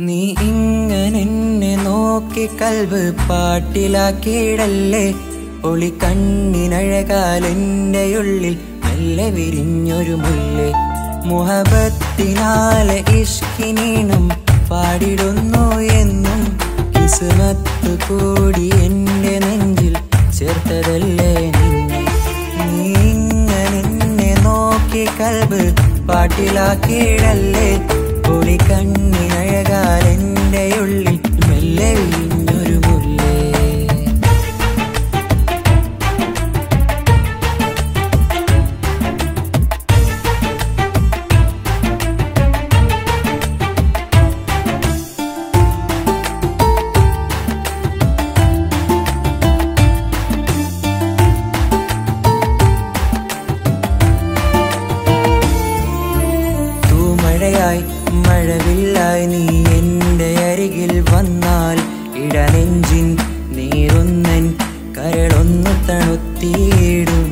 നീ ഇങ്ങനെന്നെ നോക്കി കൽവ് പാട്ടിലാക്കിയിടല്ലേ ഒളി കണ്ണിനഴകാലെന്റെ ഉള്ളിൽ മെല്ലെ വിരിഞ്ഞൊരു മുല്ലേ മുഹബത്തിനാലെ ഇഷ്കിനീണം പാടിടുന്നു എന്നും കിസ്മത്ത് കൂടി എന്റെ നെഞ്ചിൽ ചേർത്തതല്ലേ നിന്നെ നീ ഇങ്ങനെ നോക്കി കൽബ് പാട്ടിലാക്കിയിടല്ലേ ഒളി കണ്ണിനഴകാലെന്റെ ഉള്ളിൽ മെല്ലെ വിരിഞ്ഞൊരു മുല്ലേ തൂമഴയായി മഴവില്ലായി നീ എന്റെ അരികിൽ വന്നാൽ ഇടനെഞ്ചിൻ നീറുന്നൻ കരളൊന്നു തണുത്തിയിടും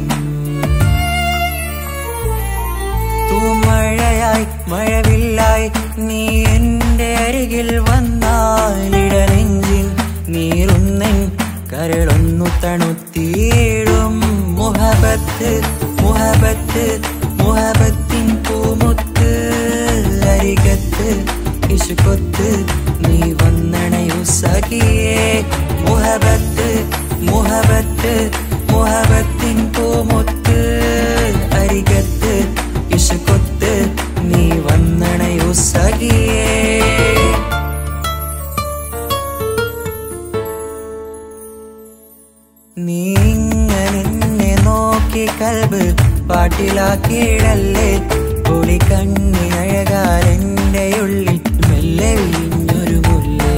തൂമഴയായി മഴവില്ലായി നീ എന്റെ അരികിൽ വന്നാൽ ഇടനെഞ്ചിൻ നീറുന്നൻ കരളൊന്നു തണുത്തിയിടും മുഹബത്ത് മുഹബത്ത് മുഹബത്തിൻ പൂമുത്ത് അരികത്ത് ഇശുകൊത്ത് നീ വന്നണയു സഖിയേ മുഹബത്ത് മുഹബത്ത് മുഹബത്തിൻ പൂമുത്ത് അരികത്ത് ഇശുകൊത്ത് നീ വന്നണയു സഖിയേ നീ ഇങ്ങനെ നോക്കി കൽബ് പാട്ടിലാക്കിയിടല്ലേ ഒളി കണ്ണിനഴകാലെന്റെ ഉള്ളിൽ മെല്ലെ വിരിഞ്ഞൊരു മുല്ലേ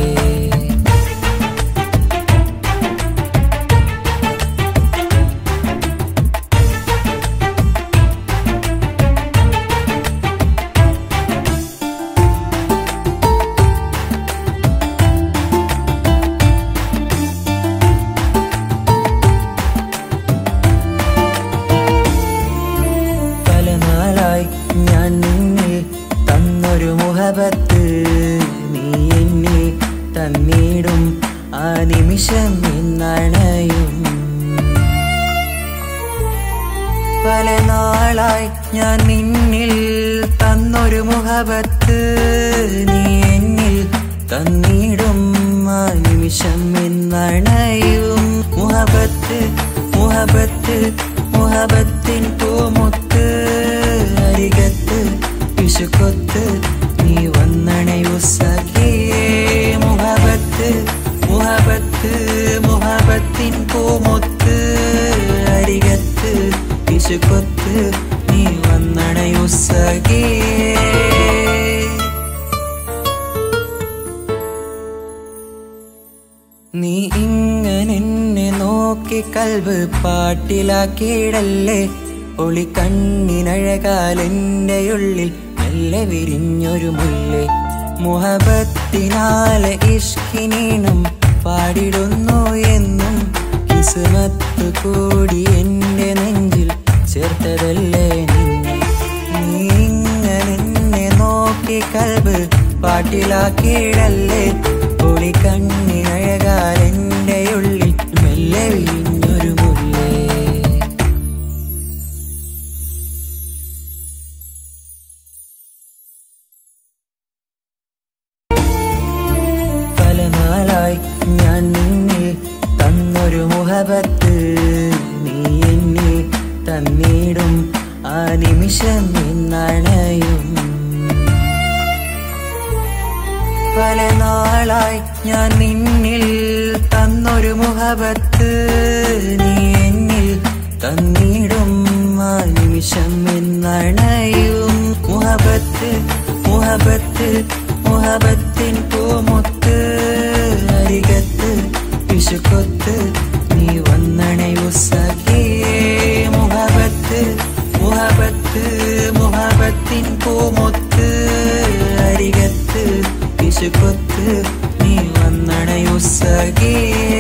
പല നാളായി ഞാൻ നിന്നിൽ തന്നൊരു മുഹബത്ത് നീ എന്നിൽ തന്നിടും ആ നിമിഷം ഇന്നണയും പല നാളായി ഞാൻ നിന്നിൽ തന്നൊരു മുഹബത്ത് നീ എന്നിൽ തന്നിടും ആ നിമിഷം ഇന്നണയും മുഹബത്ത് മുഹബത്ത് മുഹബത്തിൻ പൂമുത്ത് അരികത്ത് വിഷുക്കൊത്ത് നീ വന്നണയു സഖിയേ മുഹബത്ത് മുഹബത്ത് മുഹബത്തിൻ പൂമുത്ത് അരികത്ത് വിഷുക്കൊത്ത് നീ വന്നണയു സഖിയേ നീ ഇങ്ങനെ നോക്കി കൽവ് പാട്ടിലാക്കിയിടല്ലേ ഒളി കണ്ണിനഴകാലെന്റെ ഉള്ളിൽ മെല്ലെ വിരിഞ്ഞൊരു മുല്ലേ മുഹബത്തിനാലെ ഇഷ്കിനീണം പാടിടുന്നു എന്നും കിസ്മത്ത് കൂടി എന്റെ നെഞ്ചിൽ ചേർത്തതല്ലേ നിന്നെ നീ ഇങ്ങനെ നോക്കി കൽബ് പാട്ടിലാക്കിയിടല്ലേ ഒളി കണ്ണിനഴകാലെന്റെ ഉള്ളിൽ മെല്ലെ വിരിഞ്ഞൊരു മുല്ലേ പല നാളായി ഞാൻ നിന്നിൽ തന്നൊരു മുഹബത്ത് നീ എന്നിൽ തന്നിടും ആ നിമിഷം ഇന്നണയും പല നാളായി ഞാൻ നിന്നിൽ തന്നൊരു മുഹബത്ത് നീ എന്നിൽ തന്നിടും ആ നിമിഷം ഇന്നണയും മുഹബത്ത് മുഹബത്ത് മുഹബത്തിൻ പൂമുത്ത് അരികത്ത് വിഷുക്കൊത്ത് നീ വന്നണയു സഖിയേ മുഹബത്ത് മുഹബത്ത് മുഹബത്തിൻ പൂമുത്ത് അരികത്ത് വിഷുക്കൊത്ത് നീ വന്നണയു സഖിയേ